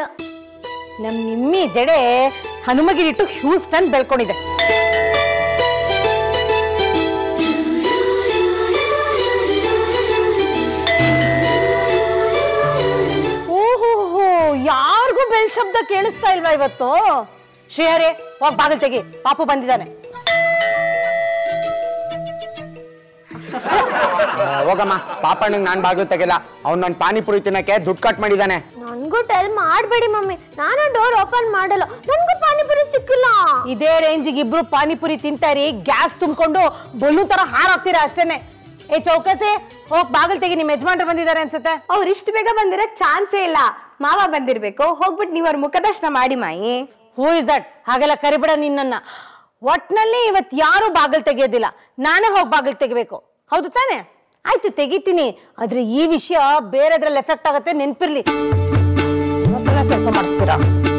ನಮ್ ನಿಮ್ಮಿ ಜಡೆ ಹನುಮಗಿರಿಟ್ಟು ಹ್ಯೂಸ್ಟನ್ ಬೆಳ್ಕೊಂಡಿದೆ ಓಹೋ ಯಾರಿಗೂ ಬೆಲ್ ಶಬ್ದ ಕೇಳಿಸ್ತಾ ಇಲ್ವಾ ಇವತ್ತು ಶ್ರೀಹರಿ ಹೋಗ್ ಬಾಗಿಲ್ ತೆಗಿ ಪಾಪು ಬಂದಿದ್ದಾನೆ ಆ, ಹೋಗಮ್ಮ ಪಾಪಣ್ಣಂಗ್ ನಾನ್ ಬಾಗ್ಲು ತೆಗಿಲ್ಲ ಅವ್ನ್ ನನ್ ಪಾನಿಪುರಿ ತಿನ್ನಕ್ಕೆ ದುಡ್ಡು ಕಟ್ ಮಾಡಿದಾನೆ ನನ್ಗೂ ಟೆಲ್ ಮಾಡ್ಬೇಡಿ ಮಮ್ಮಿ ನಾನು ಡೋರ್ ಓಪನ್ ಮಾಡಲ್ಲ ನನ್ಗೂ ಪಾನಿಪುರಿ ಸಿಕ್ಕಿಲ್ಲ ಇದೇ ರೇಂಜಿಗೆ ಇಬ್ರು ಪಾನಿಪುರಿ ತಿಂತಾರಿ ಗ್ಯಾಸ್ ತುಂಬಿಕೊಂಡು ಬಲೂನ್ ತರ ಹಾರಾಗ್ತೀರಾ ಅಷ್ಟೇನೆ ಏ ಚೌಕಸಿ ಹೋಗ್ ಬಾಗಿಲ್ ತೆಗಿ ನಿಮ್ ಯಜಮಾನ್ರು ಬಂದಿದ್ದಾರೆ ಅನ್ಸುತ್ತೆ ಅವ್ರು ಇಷ್ಟು ಬೇಗ ಬಂದಿರಕ್ ಚಾನ್ಸೇ ಇಲ್ಲ ಮಾವ ಬಂದಿರ್ಬೇಕು ಹೋಗ್ಬಿಟ್ಟು ನೀವು ಅವ್ರ ಮುಖದರ್ಶನ ಮಾಡಿ ಮಾಯಿ ಹೂ ಇಸ್ ದಟ್ ಹಾಗೆಲ್ಲ ಕರಿಬೇಡ ನಿನ್ನನ್ನ ಒಟ್ನಲ್ಲಿ ಇವತ್ ಯಾರು ಬಾಗಿಲ್ ತೆಗಿಯೋದಿಲ್ಲ ನಾನೇ ಹೋಗಿ ಬಾಗಿಲ್ ತೆಗಿಬೇಕು ಹೌದು ತಾನೆ ಆಯ್ತು ತೆಗಿತೀನಿ ಆದ್ರೆ ಈ ವಿಷಯ ಬೇರೆದ್ರಲ್ಲಿ ಎಫೆಕ್ಟ್ ಆಗುತ್ತೆ ನೆನ್ಪಿರ್ಲಿ ಕೆಲಸ ಮಾಡಿಸ್ತೀರಾ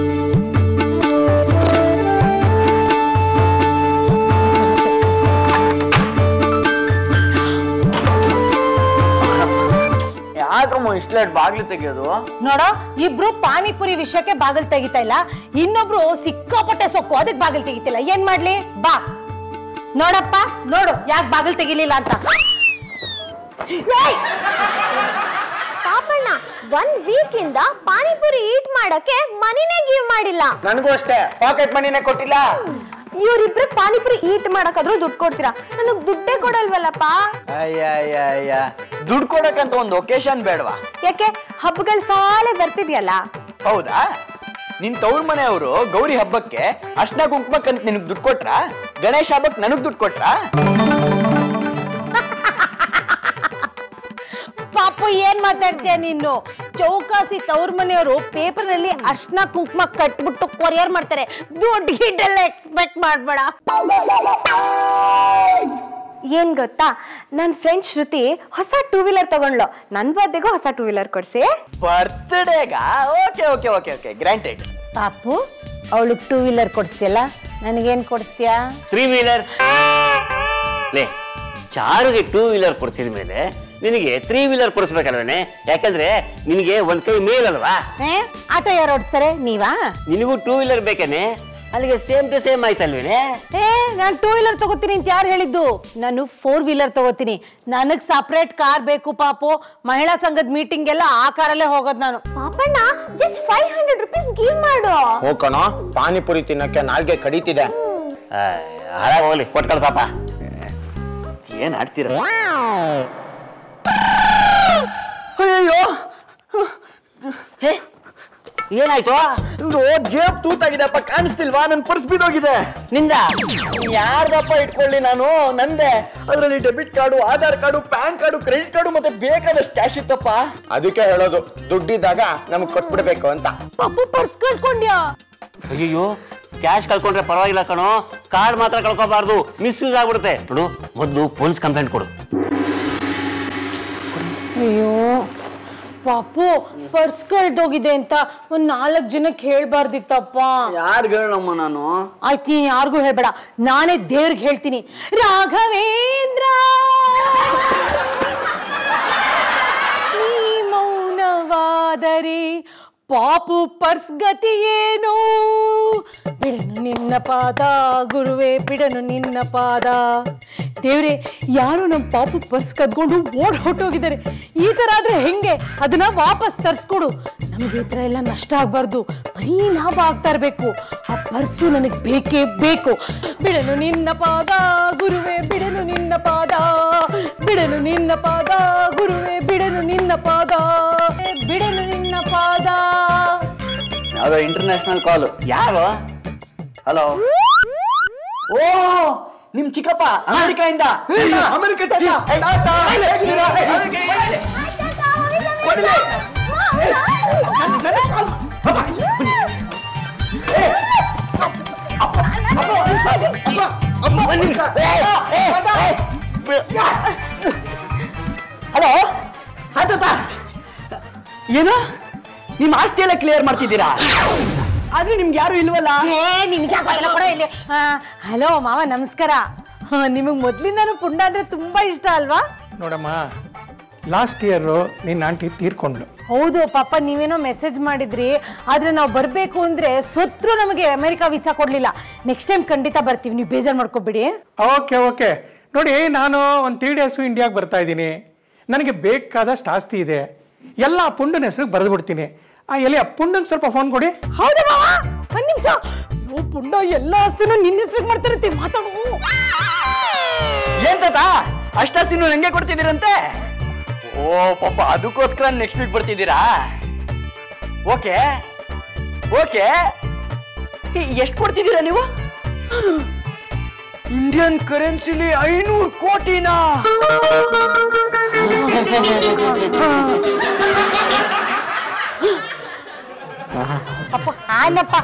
ಯಾಕಮ್ಮ ಇಷ್ಟು ಲೇಟ್ ಬಾಗ್ಲು ತೆಗಿಯೋದು ನೋಡೋ ಇಬ್ರು ಪಾನಿಪುರಿ ವಿಷಯಕ್ಕೆ ಬಾಗಿಲ್ ತೆಗಿತಾ ಇಲ್ಲ ಇನ್ನೊಬ್ರು ಸಿಕ್ಕಾಪಟ್ಟೆ ಸೊಕ್ಕು ಅದಕ್ಕೆ ಬಾಗಿಲ್ ತೆಗಿತಿಲ್ಲ ಏನ್ ಮಾಡ್ಲಿ ಬಾ ನೋಡಪ್ಪ ನೋಡು ಯಾಕೆ ಬಾಗಿಲ್ ತೆಗಿಲಿಲ್ಲ ಅಂತ ಏಯ್! ಪಾಪಣ್ಣ ಒನ್ ವೀಕ್ ಇಂದ ಪಾನಿಪುರಿ ಈಟ್ ಮಾಡಕ್ಕೆ ಮನಿನೇ ಗಿವ್ ಮಾಡಿಲ್ಲ ನನಗೂ ಅಷ್ಟೇ ಪಾಕೆಟ್ ಮನಿನೇ ಕೊಟ್ಟಿಲ್ಲ ಇವ್ರಿಬ್ರು ಪಾನಿಪುರಿ ಈಟ್ ಮಾಡಕ್ಕಾದ್ರೂ ದುಡ್ಡು ಕೊಡ್ತೀರಾ ನನಗ್ ದುಡ್ಡೇ ಕೊಡಲ್ವಲ್ಲಪ್ಪ ಅಯ್ಯ ಅಯ್ಯ ಅಯ್ಯ ದುಡ್ಡು ಕೊಡಕ್ಕಂತ ಒಂದು ಒಕೇಶನ್ ಬೇಡವಾ ಯಾಕೆ ಹಬ್ಬಗಳ ಸಾಲೆ ಬರ್ತಿದ್ಯಲ್ಲ ಹೌದಾ ನಿನ್ ತವ್ರ ಮನೆಯವರು ಗೌರಿ ಹಬ್ಬಕ್ಕೆ ಅರ್ಶನ ಕುಂಕುಮಕ್ಕಂತ ನಿನಗ್ ದುಡ್ಡು ಕೊಟ್ರ ಗಣೇಶ ಹಬ್ಬಕ್ಕೆ ನನಗ್ ದುಡ್ಡು ಕೊಟ್ರ ಪಾಪು ಏನ್ ಮಾತಾಡ್ತೀಯ ನೀನು ಚೌಕಾಸಿ ತವ್ರ ಮನೆಯವರು ಪೇಪರ್ ನಲ್ಲಿ ಅರ್ಶನ ಕುಂಕುಮ ಕಟ್ಬಿಟ್ಟು ಕೊರಿಯರ್ ಮಾಡ್ತಾರೆ ದುಡ್ಡು ಗಿಡ್ಡೆಲ್ಲ ಎಕ್ಸ್ಪೆಕ್ಟ್ ಮಾಡ್ಬೇಡ ಏನ್ ಗೊತ್ತಾ ನನ್ ಫ್ರೆಂಡ್ ಶ್ರುತಿ ಹೊಸ ಟೂ ವೀಲರ್ ತಗೊಂಡ್ಲು ನನ್ ಬರ್ತ್ಡೇಗೂ ಹೊಸ ಟೂ ವೀಲರ್ ಕೊಡ್ಸಿ ಬರ್ತ್ಡೇಗ okay okay okay okay granted ಪಾಪು ಅವಳು ಟೂ ವೀಲರ್ ಕೊಡಿಸ್ತೀಯಲ್ಲ ನನಗೇನ್ ಕೊಡಿಸ್ತೀಯಾ ತ್ರೀ ವೀಲರ್ ಲೇ ಚಾರುಗೆ ಟೂ ವೀಲರ್ ಕೊಡ್ಸಿದ ಮೇಲೆ ನಿನಗೆ ತ್ರೀ ವೀಲರ್ ಕೊಡಿಸ್ಬೇಕಲ್ವೇನೆ ಯಾಕಂದ್ರೆ ನಿನಗೆ ಒಂದ್ ಕೈ ಮೇಲಲ್ವಾ ಏ ಆಟೋ ಯಾರು ಓಡಿಸ್ತಾರೆ ನೀವಾ ನಿನಗೂ ಟೂ ವೀಲರ್ ಬೇಕೇನೆ ಅಲ್ಲಿಗೆ ಸೇಮ್ ಟು ಸೇಮ್ ಆಯ್ತಲ್ವೇನೆ ಏ ನಾನು ಟೂ ವೀಲರ್ ತಗೋತೀನಿ ಅಂತ ಯಾರು ಹೇಳಿದ್ದು ನಾನು ಫೋರ್ ವೀಲರ್ ತಗೋತೀನಿ ನನಗ್ ಸಪ್ರೇಟ್ ಕಾರ್ ಬೇಕು ಪಾಪು ಮಹಿಳಾ ಸಂಘದ ಮೀಟಿಂಗ್ ಎಲ್ಲ ಆ ಕಾರಲ್ಲೇ ಹೋಗೋದು ನಾನು ಪಾಪಣ್ಣ just five hundred rupees give ಮಾಡು ಹೋಗ್ಕಣೋ ಪಾನಿಪುರಿ ತಿನ್ನಕ್ಕೆ ನಾಲ್ಗೆ ಕಡಿತಿದೆ ಹಾಳಾಗಿ ಹೋಗ್ಲಿ ಕೊಟ್ಟು ಕಳ್ಸಪ್ಪ ಏನ್ ಆಡ್ತೀರ ಅಯ್ಯೋ ಏನಾಯ್ತು ಜೇಬ್ ತೂತಾಗಿದೆಪ್ಪ ಕಾಣಿಸ್ತಿಲ್ವಾ ನನ್ ಪರ್ಸ್ ಬಿದ್ದೋಗಿದೆ ನಿಂದ ಯಾರ್ದಪ್ಪ ಇಟ್ಕೊಳ್ಳಿ ನಾನು ನಂದೆ ಅದರಲ್ಲಿ debit card Aadhaar card PAN card credit card ಮತ್ತೆ ಬೇಕಾದಷ್ಟು ಕ್ಯಾಶ್ ಇತ್ತಪ್ಪ ಅದಕ್ಕೆ ಹೇಳೋದು ದುಡ್ಡಿದ್ದಾಗ ನಮ್ಗ್ ಕೊಟ್ಬಿಡ್ಬೇಕು ಅಂತ ಪಾಪು ಪರ್ಸ್ ಕಳ್ಕೊಂಡ್ಯಾ ಅಯ್ಯೋ ಕ್ಯಾಶ್ ಕಳ್ಕೊಂಡ್ರೆ ಪರವಾಗಿಲ್ಲ ಕಣೋ ಕಾರ್ಡ್ ಮಾತ್ರ ಕಳ್ಕೊಬಾರ್ದು ಮಿಸ್ಯೂಸ್ ಆಗ್ಬಿಡುತ್ತೆ ನೋಡು ಮೊದಲು ಪೊಲೀಸ್ ಕಂಪ್ಲೇಂಟ್ ಕೊಡು ಅಯ್ಯೋ ಪಾಪು ಪರ್ಸ್ ಕಳ್ದೋಗಿದೆ ಅಂತ ಒಂದ್ ನಾಲ್ಕು ಜನಕ್ಕೆ ಹೇಳ್ಬಾರ್ದಿತ್ತಪ್ಪ ಯಾರ್ಗ ಹೇಳಮ್ಮ ನಾನು ಆಯ್ತು ನೀನ್ ಯಾರಿಗೂ ಹೇಳ್ಬೇಡ ನಾನೇ ದೇವ್ರಿಗೆ ಹೇಳ್ತೀನಿ ರಾಘವೇಂದ್ರ ನೀ ಮೌನವಾದರೆ ಪಾಪು ಪರ್ಸ್ ಗತಿ ಏನು ಬಿಡನು ನಿನ್ನ ಪಾದ ಗುರುವೇ ಬಿಡನು ನಿನ್ನ ಪಾದ ದೇವ್ರೆ ಯಾರೋ ನಮ್ಮ ಪಾಪು ಪರ್ಸ್ ಕದ್ಕೊಂಡು ಓಡ್ ಹೊಟ್ಟೋಗಿದ್ದಾರೆ ಈ ತರ ಆದ್ರೆ ಹೆಂಗೆ ಅದನ್ನ ವಾಪಸ್ ತರ್ಸ್ಕೊಡು ನಮ್ಗೆ ಈ ತರ ಎಲ್ಲ ನಷ್ಟ ಆಗ್ಬಾರ್ದು ಬರೀ ಲಾಭ ಆಗ್ತಾ ಇರ್ಬೇಕು ಆ ಪರ್ಸು ನನಗೆ ಬೇಕೇ ಬೇಕು ಬಿಡನು ನಿನ್ನ ಪಾದ ಗುರುವೇ ಬಿಡನು ನಿನ್ನ ಪಾದ ಬಿಡನು ನಿನ್ನ ಪಾದ ಗುರುವೇ ಬಿಡನು ನಿನ್ನ ಪಾದ ಬಿಡನು ನಿನ್ನ ಪಾದ ಯಾವ್ದೋ ಇಂಟರ್ನ್ಯಾಷನಲ್ ಕಾಲ್ ಯಾರು ಹಲೋ ಓ ನಿಮ್ ಚಿಕ್ಕಪ್ಪ ಅಮೆರಿಕಾಯಿಂದ ಹಲೋ ಆಯ್ತಾ ಏನು ನಿಮ್ ಆಸ್ತಿ ಎಲ್ಲ ಕ್ಲಿಯರ್ ಮಾಡ್ತಿದ್ದೀರಾ ಆದ್ರೆ ನಿಮ್ಗೆ ಯಾರು ಇಲ್ವಲ್ಲ ಏ ನಿನ್ಗೆ ಯಾಕೆ ಕೂಡ ಇಲ್ಲಿ ಹಲೋ ಮಾವ ನಮಸ್ಕಾರ ನಿಮಗೆ ಮೊದ್ಲಿಂದಾನು ಪುಂಡ ಅಂದ್ರೆ ತುಂಬಾ ಇಷ್ಟ ಅಲ್ವಾ ನೋಡಮ್ಮ ಲಾಸ್ಟ್ ಇಯರು ನಿನ್ನ ಆಂಟಿ ತೀರ್ಕೊಂಡ್ಲು ಹೌದು ಪಾಪ ನೀವೇನೋ ಮೆಸೇಜ್ ಮಾಡಿದ್ರಿ ಆದ್ರೆ ನಾವು ಬರಬೇಕು ಅಂದ್ರೆ ಸೊತ್ರು ನಮಗೆ ಅಮೆರಿಕ ವೀಸಾ ಕೊಡ್ಲಿಲ್ಲ ನೆಕ್ಸ್ಟ್ ಟೈಮ್ ಖಂಡಿತ ಬರ್ತೀವಿ ನೀವು ಬೇಜಾರು ಮಾಡ್ಕೋಬೇಡಿ ಓಕೆ ಓಕೆ ನೋಡಿ ನಾನು ಒಂದು ತ್ರೀ ಡೇಸು ಇಂಡಿಯಾಗೆ ಬರ್ತಾ ಇದ್ದೀನಿ ನನಗೆ ಬೇಕಾದಷ್ಟು ಆಸ್ತಿ ಇದೆ ಎಲ್ಲ ಆ ಪುಂಡನ ಹೆಸರಿಗೆ ಬರೆದು ಬಿಡ್ತೀನಿ ಆ ಎಲ್ಲಿ ಆ ಪುಂಡಂಗೆ ಸ್ವಲ್ಪ ಫೋನ್ ಕೊಡಿ ಹೌದಾ ಮಾವ ಒಂದ್ ನಿಮಿಷ ಓ ಪುಂಡ ಎಲ್ಲ ಆಸ್ತಿನೂ ನಿನ್ನ ಹೆಸ್ರಿಗೆ ಮಾಡ್ತಾರತ್ತೆ ಮಾತಾಡು ಏನ್ ತಾತ ಅಷ್ಟಾಸ್ತಿನೂ ನಂಗೆ ಕೊಡ್ತಿದ್ದೀರಂತೆ ಓ ಪಾಪ ಅದಕ್ಕೋಸ್ಕರ ನೆಕ್ಸ್ಟ್ ವೀಕ್ ಬರ್ತಿದ್ದೀರಾ ಓಕೆ ಓಕೆ ಎಷ್ಟು ಕೊಡ್ತಿದ್ದೀರಾ ನೀವು ಇಂಡಿಯನ್ ಕರೆನ್ಸಿಲಿ ಐನೂರು ಕೋಟಿನಾ ಅಪ್ಪ ಹಾನಪ್ಪ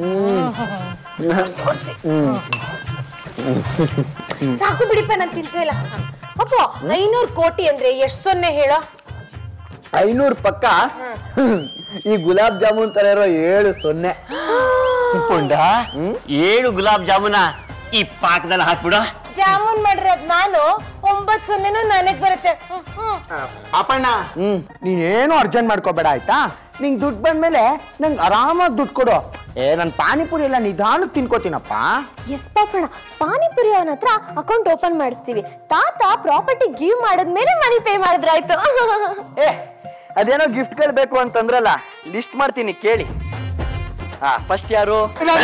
ಸಾಕು ಬಿಡಿಪ್ಪ ನಾನು ತಿನ್ಸಲ್ಲ ಅಪ್ಪ ಐನೂರು ಕೋಟಿ ಅಂದ್ರೆ ಎಷ್ಟು ಸೊನ್ನೆ ಹೇಳೋ ಐನೂರು ಪಕ್ಕ ಈ ಗುಲಾಬ್ ಜಾಮೂನ್ ತರ ಇರೋ ಏಳು ಸೊನ್ನೆ ಪುಂಡ ಏಳು ಗುಲಾಬ್ ಜಾಮೂನ ಈ ಪಾಕದಲ್ಲಿ ಹಾಕ್ಬಿಡು ಜಾಮೂನ್ ಮಾಡಿರೋದ್ ನಾನು ಒಂಬತ್ ಸೊನ್ನೆನೂ ನನಗ್ ಬರುತ್ತೆ ಹ್ಮ್, ಹ್ಮ್. ಪಾಪಣ್ಣ ನೀನೇನು ಅರ್ಜೆಂಟ್ ಮಾಡ್ಕೋಬೇಡ ಆಯ್ತಾ ನಿಂಗೆ ದುಡ್ಡು ಬಂದ್ಮೇಲೆ ನಂಗೆ ಆರಾಮಾಗಿ ದುಡ್ಡು ಕೊಡು ಏ ನನ್ನ ಪಾನಿಪುರಿ ಎಲ್ಲ ನಿಧಾನಕ್ಕೆ ತಿನ್ಕೋತೀನಪ್ಪ ಎಸ್ ಪಾಪಣ್ಣ ಪಾನಿಪುರಿ ಅವನ ಹತ್ರ ಅಕೌಂಟ್ ಓಪನ್ ಮಾಡಿಸ್ತೀವಿ ತಾತ ಪ್ರಾಪರ್ಟಿ ಗಿವ್ ಮಾಡಿದ್ಮೇಲೆ ಮನಿ ಪೇ ಮಾಡಿದ್ರಾಯ್ತು ಏ ಅದೇನೋ ಗಿಫ್ಟ್ಗಳು ಬೇಕು ಅಂತಂದ್ರಲ್ಲ ಲಿಸ್ಟ್ ಮಾಡ್ತೀನಿ ಕೇಳಿ ಹಾ ಫಸ್ಟ್ ಯಾರು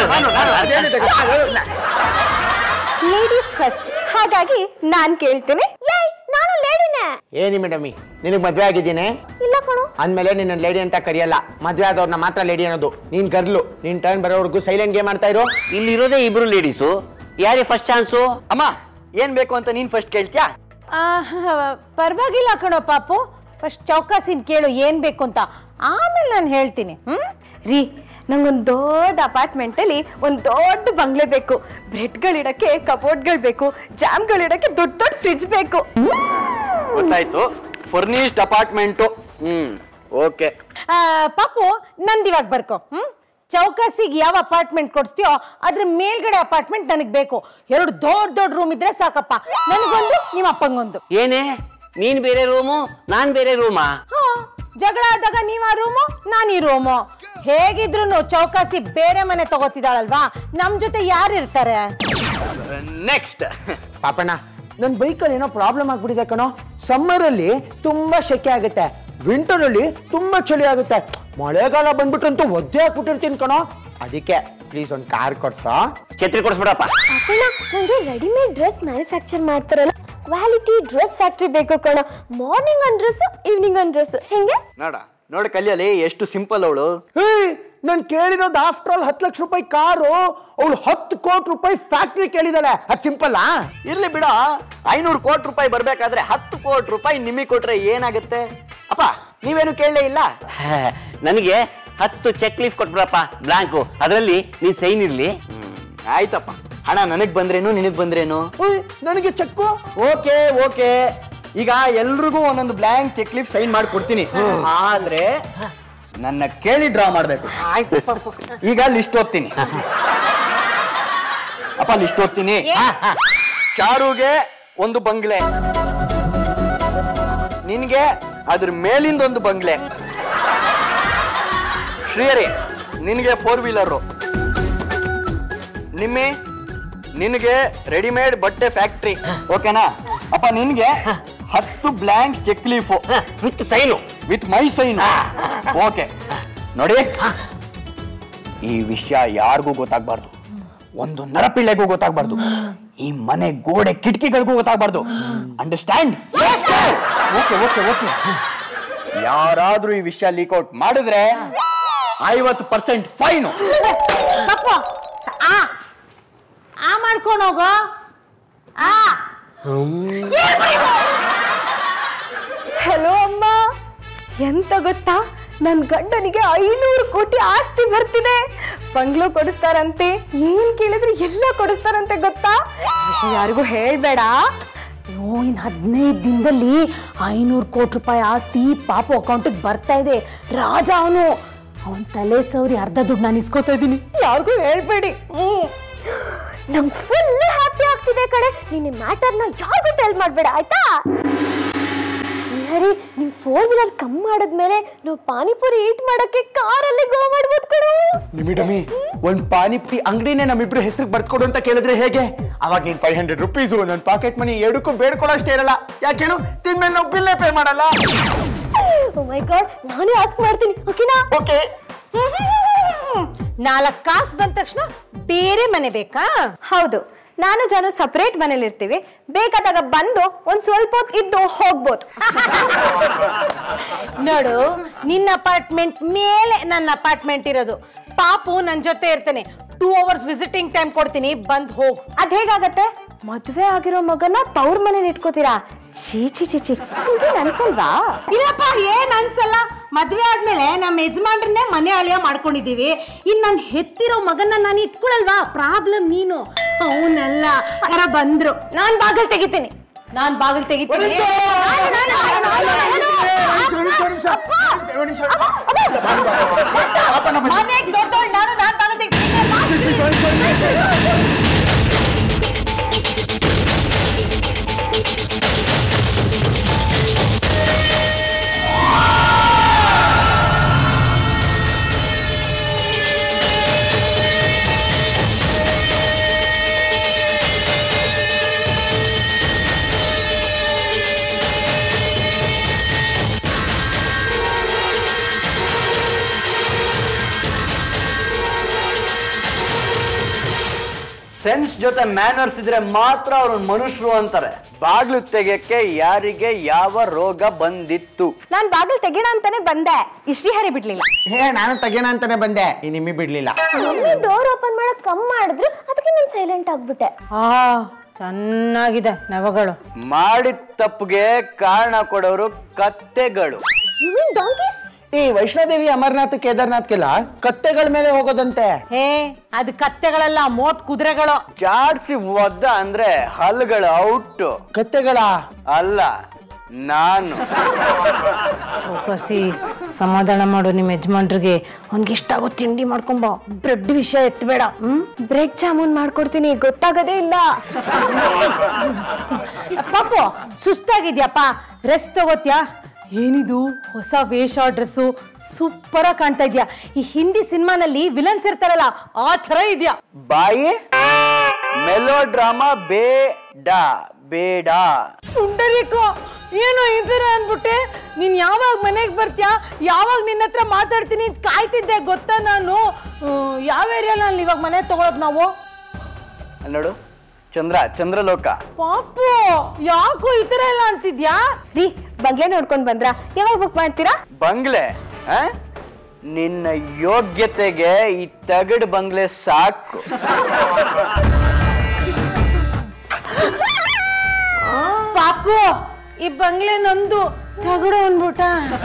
ಲೇಡೀಸ್ ಫಸ್ಟ್ ಹಾಗಾಗಿ ನಾನ್ ಕೇಳ್ತೀನಿ ಏಯ್ ನಾನು ಲೇಡಿನೇ ಏನಿ ಮೇಡಮಿ ನಿನಗೆ ಮದುವೆ ಆಗಿದ್ದೀನಿ ಇಲ್ಲ ಕಣೋ ಅಂದಮೇಲೆ ನಿನ್ನ ಲೇಡಿ ಅಂತ ಕರೆಯಲ್ಲ ಮದುವೆ ಆದವ್ರನ್ನ ಮಾತ್ರ ಲೇಡಿ ಅನ್ನೋದು ನೀನ್ ಗರ್ಲು ನಿನ್ ಟರ್ನ್ ಬರೋವರೆಗೂ ಸೈಲೆಂಟ್ ಗೇಮ್ ಮಾಡ್ತಾ ಇರು ಇಲ್ಲಿರೋದೇ ಇಬ್ರು ಲೇಡೀಸು ಯಾರೇ ಫಸ್ಟ್ ಚಾನ್ಸು ಅಮ್ಮ ಏನ್ ಬೇಕು ಅಂತ ನೀನ್ ಫಸ್ಟ್ ಕೇಳ್ತ್ಯಾ ಆಹ್, ಪರವಾಗಿಲ್ಲ ಕಣೋ ಪಾಪು ಫಸ್ಟ್ ಚೌಕಾಸಿನ್ ಕೇಳು ಏನ್ ಬೇಕು ಅಂತ ಆಮೇಲೆ ನಾನು ಹೇಳ್ತೀನಿ ಹ್ಮ್ ರೀ ನಂಗೊಂದ್ ದೊಡ್ಡ ಅಪಾರ್ಟ್ಮೆಂಟ್ ಅಲ್ಲಿ ಒಂದ್ ದೊಡ್ಡ ಬಂಗ್ಲೆ ಬೇಕು ಬ್ರೆಡ್ಗಳಿಡಕ್ಕೆ ಕಬೋರ್ಡ್ಗಳು ಬೇಕು ಜಾಮ್ಗಳಿಡಕ್ಕೆ ದೊಡ್ಡ ದೊಡ್ಡ ಫ್ರಿಡ್ಜ್ ಬೇಕು ಗೊತ್ತಾಯ್ತು ಫರ್ನಿಶ್ಡ್ ಅಪಾರ್ಟ್ಮೆಂಟು ಹ್ಮ್ ಓಕೆ ಆ, ಪಾಪು ನಂದಿವಾಗ ಬರ್ಕೋ ಹ್ಮ್ ಚೌಕಾಸಿಗೆ ಯಾವ ಅಪಾರ್ಟ್ಮೆಂಟ್ ಕೊಡ್ಸ್ತೀಯೋ ಅದ್ರ ಮೇಲ್ಗಡೆ ಅಪಾರ್ಟ್ಮೆಂಟ್ ನನಗೆ ಬೇಕು ಎರಡು ದೊಡ್ಡ ದೊಡ್ಡ ರೂಮ್ ಇದ್ರೆ ಸಾಕಪ್ಪ ನನಗೊಂದು ನಿಮ್ಮ ಅಪ್ಪಂಗೊಂದು ಏನೇ ನೀನ್ ಬೇರೆ ರೂಮು ನಾನ್ ಬೇರೆ ರೂಮಾ ಹಾ ಜಗಳ ಆದಾಗ ನೀವ್ ಆ ರೂಮು ನಾನ್ ಈ ರೂಮು ಹೇಗಿದ್ರು ಚೌಕಾಸಿ ಬೇರೆ ಮನೆ ತಗೋತಿದ್ದಾಳಲ್ವಾ ನಮ್ ಜೊತೆ ಯಾರು ಇರ್ತಾರೆ ನೆಕ್ಸ್ಟ್ ಪಾಪಣ್ಣ ನನ್ನ ಬೈಕಲ್ಲಿ ಏನೋ ಪ್ರಾಬ್ಲಮ್ ಆಗ್ಬಿಟ್ಟಿದೆ ಕಣೋ ಸಮ್ಮರಲ್ಲಿ ತುಂಬಾ ಸೆಕೆ ಆಗುತ್ತೆ ವಿಂಟರ್ ಅಲ್ಲಿ ತುಂಬಾ ಚಳಿ ಆಗುತ್ತೆ ಮಳೆಗಾಲ ಬಂದ್ಬಿಟ್ರಂತೂ ಒದ್ದೆ ಹಾಕ್ಬಿಟ್ಟಿರ್ತೀನಿ ಕಣೋ ಅದಕ್ಕೆ ಪ್ಲೀಸ್ ಒಂದು ಕಾರ್ ಕೊಡ್ಸೋ ಛತ್ರಿ ಕೊಡಿಸ್ಬಿಡಪ್ಪ ಅಪ್ಪಣ್ಣ ನಂಗೆ ರೆಡಿಮೇಡ್ ಡ್ರೆಸ್ ಮ್ಯಾನುಫ್ಯಾಕ್ಚರ್ ಮಾಡ್ತಾರಲ್ಲ ಕ್ವಾಲಿಟಿ ಡ್ರೆಸ್ ಫ್ಯಾಕ್ಟ್ರಿ ಬೇಕು ಕಣ ಮಾರ್ನಿಂಗ್ ಒಂದ್ ಡ್ರೆಸ್ ಈವ್ನಿಂಗ್ ಒಂದ್ ಡ್ರೆಸ್ ಹೆಂಗೆ ನೋಡ ನೋಡು ಕಲಿಯಲ್ಲಿ ಎಷ್ಟು ಸಿಂಪಲ್ ಅವಳು ನಾನು ಕೇಳಿರೋದು ಆಫ್ಟರ್ ಆಲ್ ಹತ್ತು ಲಕ್ಷ ರೂಪಾಯಿ ಕಾರು ಅವಳು ಹತ್ತು ಕೋಟಿ ರೂಪಾಯಿ ಫ್ಯಾಕ್ಟ್ರಿ ಕೇಳಿದಾಳೆ ಅದು ಸಿಂಪಲ್ಲಾ ಇರ್ಲಿ ಬಿಡ ಐನೂರು ಕೋಟಿ ರೂಪಾಯಿ ಬರ್ಬೇಕಾದ್ರೆ ಹತ್ತು ಕೋಟಿ ರೂಪಾಯಿ ನಿಮಗೆ ಕೊಟ್ರೆ ಏನಾಗುತ್ತೆ ಅಪ್ಪ ನೀವೇನು ಕೇಳಲೇ ಇಲ್ಲ ನನಗೆ ಹತ್ತು ಚೆಕ್ ಲೀಫ್ ಕೊಟ್ಬಿಡಪ್ಪ ಬ್ಲಾಂಕು ಅದರಲ್ಲಿ ನೀನ್ ಸೈನ್ ಇರ್ಲಿ ಆಯ್ತಪ್ಪ ಹಣ ನನಗ್ ಬಂದ್ರೇನು ನಿನಗ್ ಬಂದ್ರೇನು ನನಗೆ ಚೆಕ್ಕು ಓಕೆ ಓಕೆ ಈಗ ಎಲ್ರಿಗೂ ಒಂದೊಂದು ಬ್ಲ್ಯಾಂಕ್ ಚೆಕ್ ಲೀಫ್ ಸೈನ್ ಮಾಡಿ ಕೊಡ್ತೀನಿ ಆದ್ರೆ ನನ್ನ ಕೇಳಿ ಡ್ರಾ ಮಾಡ್ಬೇಕು ಈಗ ಲಿಸ್ಟ್ ಓದ್ತೀನಿ ಅಪ್ಪ ಲಿಸ್ಟ್ ಓದ್ತೀನಿ ಚಾರುಗೆ ಒಂದು ಬಂಗ್ಲೆ ನಿನ್ಗೆ ಅದ್ರ ಮೇಲಿಂದ ಒಂದು ಬಂಗ್ಲೆ ಶ್ರೀಯರಿ ನಿನಗೆ ಫೋರ್ ವೀಲರು ನಿಮ್ಮಿ ನಿನಗೆ ರೆಡಿಮೇಡ್ ಬಟ್ಟೆ ಫ್ಯಾಕ್ಟ್ರಿ ಓಕೆನಾ ಅಪ್ಪ ನಿನ್ಗೆ ಹತ್ತು blank cheque leaf with sign with my sign okay ನೋಡಿ ಈ ವಿಷಯ ಯಾರಿಗೂ ಗೊತ್ತಾಗ್ಬಾರ್ದು ಒಂದು ನರಪಿಳ್ಳೆಗೂ ಗೊತ್ತಾಗ್ಬಾರ್ದು ಈ ಮನೆ ಗೋಡೆ ಕಿಟಕಿಗಳಿಗೂ ಗೊತ್ತಾಗ್ಬಾರ್ದು ಅಂಡರ್ಸ್ಟ್ಯಾಂಡ್ ಓಕೆ ಓಕೆ ಓಕೆ ಯಾರಾದ್ರೂ ಈ ವಿಷಯ ಲೀಕ್ ಔಟ್ ಮಾಡಿದ್ರೆ ಐವತ್ತು ಪರ್ಸೆಂಟ್ ಫೈನು ಪಾಪು ಆ ಆ ಮಾಡ್ಕೊಂಡು ಹೋಗೋ ಆ ಹಲೋ ಅಮ್ಮ ಎಂತ ಗೊತ್ತಾ ನನ್ ಗಂಡನಿಗೆ ಐನೂರು ಕೋಟಿ ಆಸ್ತಿ ಬರ್ತಿದೆ ಬಂಗ್ಲೋ ಕೊಡಿಸ್ತಾರಂತೆ ಏನ್ ಕೇಳಿದ್ರೆ ಎಲ್ಲ ಕೊಡಿಸ್ತಾರಂತೆ ಗೊತ್ತಾ ವಿಷಯ ಯಾರಿಗೂ ಹೇಳ್ಬೇಡ ಅಯ್ಯೋ ಇನ್ ಹದಿನೈದು ದಿನದಲ್ಲಿ ಐನೂರು ಕೋಟಿ ರೂಪಾಯಿ ಆಸ್ತಿ ಪಾಪು ಅಕೌಂಟಿಗೆ ಬರ್ತಾ ಇದೆ ರಾಜ ಅವನು ಅವನ್ ತಲೆ ಸೌರಿ ಅರ್ಧ ದುಡ್ಡು ನಾನು ಇಸ್ಕೋತಾ ಇದ್ದೀನಿ ಯಾರಿಗೂ ಹೇಳ್ಬೇಡಿ ಹ್ಮ್ ನಂಗ್ ಫುಲ್ ಹ್ಯಾಪಿ ಆಗ್ತಿದೆ ಕಡೆ ನಿನ್ನ ಮ್ಯಾಟರ್ನ ಯಾರಿಗೂ ಟೆಲ್ ಮಾಡ್ಬೇಡ ಆಯ್ತಾ ಶ್ರೀಹರಿ ನಿಂಗ್ ಫೋರ್ ವೀಲರ್ ಕಮ್ಮಿ ಮಾಡಿದ್ಮೇಲೆ ನಾವು ಪಾನಿಪುರಿ ಈಟ್ ಮಾಡಕ್ಕೆ ಕಾರಲ್ಲಿ ಗೋ ಮಾಡ್ಬೋದು ಕಣೋ ನಿಮಿಡಮಿ ಒಂದ್ ಪಾನಿಪುರಿ ಅಂಗಡಿನೇ ನಮ್ಮಿಬ್ರು ಹೆಸರಿಗೆ ಬರ್ಕೊಡು ಅಂತ ಕೇಳಿದ್ರೆ ಹೇಗೆ ಅವಾಗ ನೀನ್ ಫೈವ್ ಹಂಡ್ರೆಡ್ ರುಪೀಸು ನನ್ನ ಪಾಕೆಟ್ ಮನಿ ಎರಡಕ್ಕೂ ಬೇಡ್ಕೊಳ್ಳೋ ಅಷ್ಟೇ ಇರಲ್ಲ ಯಾಕೆ ಹೇಳು ತಿಂದ್ಮೇಲೆ ನಾವು ಬಿಲ್ಲೇ ಪೇ ಮಾಡಲ್ಲ ಓ ಮೈ ಗಾಡ್ ನಾನೇ ಆಸ್ಕ್ ಮಾಡ್ತೀನಿ ಓಕೆನಾ ಓಕೆ ನಾಲ್ಕು ಕಾಸು ಬಂದ ತಕ್ಷಣ ಬೇರೆ ಮನೆ ಬೇಕಾ ಹೌದು ನಾನು ಜಾನು ಸಪರೇಟ್ ಮನೇಲಿ ಇರ್ತೀವಿ ಬೇಕಾದಾಗ ಬಂದು ಒಂದ್ ಸ್ವಲ್ಪ ಹೊತ್ತು ಇದ್ದು ಹೋಗ್ಬೋದು ನೋಡು ನಿನ್ನ ಅಪಾರ್ಟ್ಮೆಂಟ್ ಮೇಲೆ ನನ್ನ ಅಪಾರ್ಟ್ಮೆಂಟ್ ಇರೋದು ಪಾಪು ನನ್ನ ಜೊತೆ ಇರ್ತಾನೆ ಟೂ ಅವರ್ಸ್ ವಿಸಿಟಿಂಗ್ ಟೈಮ್ ಕೊಡ್ತೀನಿ ಬಂದ್ ಹೋಗ್ ಅದ್ ಹೇಗಾಗತ್ತೆ ಮದ್ವೆ ಆಗಿರೋ ಮಗನ ತವ್ರ ಮನೇಲಿ ಇಟ್ಕೋತೀರಾ ಚೀ ಚಿ ಚಿ ಚಿ ನಿಮ್ಗೇನ್ ಅನ್ಸಲ್ವಾ ಇಲ್ಲಪ್ಪ ಏನ್ ಅನ್ಸಲ್ಲ ಮದ್ವೆ ಆದ್ಮೇಲೆ ನಮ್ಮ ಯಜಮಾನ್ರನ್ನೇ ಮನೆ ಅಳಿಯ ಮಾಡ್ಕೊಂಡಿದೀವಿ ಇನ್ ನನ್ ಹೆತ್ತಿರೋ ಮಗನ್ನ ನಾನು ಇಟ್ಕೊಳಲ್ವಾ ಪ್ರಾಬ್ಲಮ್ ನೀನು ಅವನಲ್ಲ ಯಾರ ಬಂದ್ರು ನಾನ್ ಬಾಗಲ್ ತೆಗಿತೀನಿ ನಾನ್ ಬಾಗಿಲು ತೆಗಿತೀನಿ ಮನೆಗ್ ದೊಡ್ಡೋಳ್ ನಾನು ನಾನ್ ಬಾಗಿಲು ತೆಗಿತೀನಿ ಸೆನ್ಸ್ ಜೊತೆ ಮ್ಯಾನರ್ಸ್ ಇದ್ರೆ ಮಾತ್ರ ಅವ್ರ ಮನುಷ್ಯರು ಅಂತಾರೆ ಬಾಗ್ಲು ತೆಗೆಯಕ್ಕೆ ಯಾರಿಗೆ ಯಾವ ರೋಗ ಬಂದಿತ್ತು ನಾನ್ ಬಾಗಲ್ ತೆಗಿಣ ಅಂತಾನೆ ಬಂದೆ ಈ ಶ್ರೀಹರಿ ಬಿಡ್ಲಿಲ್ಲ ಹೇ ನಾನು ತೆಗೆಣ ಅಂತಾನೆ ಬಂದೆ ಈ ನಿಮ್ಮಿ ಬಿಡ್ಲಿಲ್ಲ ಮಮ್ಮಿ ಡೋರ್ ಓಪನ್ ಮಾಡಕ್ ಕಮ್ ಮಾಡಿದ್ರು ಅದಕ್ಕೆ ನಾನು ಸೈಲೆಂಟ್ ಆಗ್ಬಿಟ್ಟೆ ಆ ಚೆನ್ನಾಗಿದೆ ನವಗಳು ಮಾಡಿದ ತಪ್ಪಿಗೆ ಕಾರಣ ಕೊಡೋರು ಕತ್ತೆಗಳು ಯು ಮೀನ್ ಡಾಂಕೀಸ್ ಈ ವೈಷ್ಣೋದೇವಿ ಅಮರನಾಥ್ ಕೇದಾರ್ನಾಥ್ಗೆಲ್ಲ ಕತ್ತೆಗಳ ಮೇಲೆ ಹೋಗೋದಂತೆ ಹೇ ಅದು ಕತ್ತೆಗಳಲ್ಲ ಮೋಟ್ ಕುದುರೆಗಳು ಜಾಡ್ಸಿ ಒದ್ದ ಅಂದ್ರೆ ಹಲ್ಗಳು ಔಟ್ ಕತ್ತೆಗಳ ಅಲ್ಲ ನಾನು ಕಸಿ ಸಮಾಧಾನ ಮಾಡು ನಿಮ್ಮ ಯಜಮಾನ್ರಿಗೆ ಅವ್ನಿಗೆ ಎಷ್ಟಾಗೋ ತಿಂಡಿ ಮಾಡ್ಕೊಂಬ ಬ್ರೆಡ್ ವಿಷಯ ಎತ್ತಬೇಡ ಹ್ಮ್ ಬ್ರೆಡ್ ಜಾಮೂನ್ ಮಾಡ್ಕೊಡ್ತೀನಿ ಗೊತ್ತಾಗದೇ ಇಲ್ಲ ಪಾಪು ಸುಸ್ತಾಗಿದ್ಯಪ್ಪ ರೆಸ್ಟ್ ತಗೋತ್ಯಾ ಏನಿದು ಹೊಸ ವೇಷ ಡ್ರೆಸ್ಸು ಸೂಪರ್ ಆಗಿ ಕಾಣ್ತಾ ಇದ್ಯಾ ಈ ಹಿಂದಿ ಸಿನಿಮಾನಲ್ಲಿ ವಿಲನ್ಸ್ ಇರ್ತಾರಲ್ಲ ಆ ಥರ ಇದ್ಯಾ ಬಾಯಿ ಮೆಲೋ ಡ್ರಾಮಾ ಬೇಡ ಬೇಡ ಪುಂಡರೀಕೋ ಏನೋ ಈ ಥರ ಅನ್ಬಿಟ್ಟೆ ನೀನ್ ಯಾವಾಗ ಮನೆಗೆ ಬರ್ತೀಯಾ ಯಾವಾಗ ನಿನ್ನ ಹತ್ರ ಮಾತಾಡ್ತೀನಿ ಅಂತ ಕಾಯ್ತಿದ್ದೆ ಗೊತ್ತಾ ನಾನು ಹ್ಮ್, ಯಾವ ಏರಿಯಾನಲ್ಲಿ ಇವಾಗ ಮನೆ ತಗೊಳೋದು ನಾವು ಅಲ್ಲ್ ನೋಡು ಚಂದ್ರ ಚಂದ್ರಲೋಕ ಪಾಪು ಯಾಕೋ ಈ ಥರ ಎಲ್ಲ ಅಂತಿದ್ಯಾ ರೀ ಬಂಗ್ಲೆ ನೋಡ್ಕೊಂಡ್ ಬಂದ್ರ ಯಾವಾಗ ಬುಕ್ ಮಾಡ್ತೀರಾ ಬಂಗ್ಲೆ ಆ? ನಿನ್ನ ಯೋಗ್ಯತೆಗೆ ಈ ತಗಡ್ ಬಂಗ್ಲೆ ಸಾಕು ಪಾಪು ಈ ಬಂಗ್ಲೆ ನಂದು ತಗಡು ಅನ್ಬಿಟ್ಟ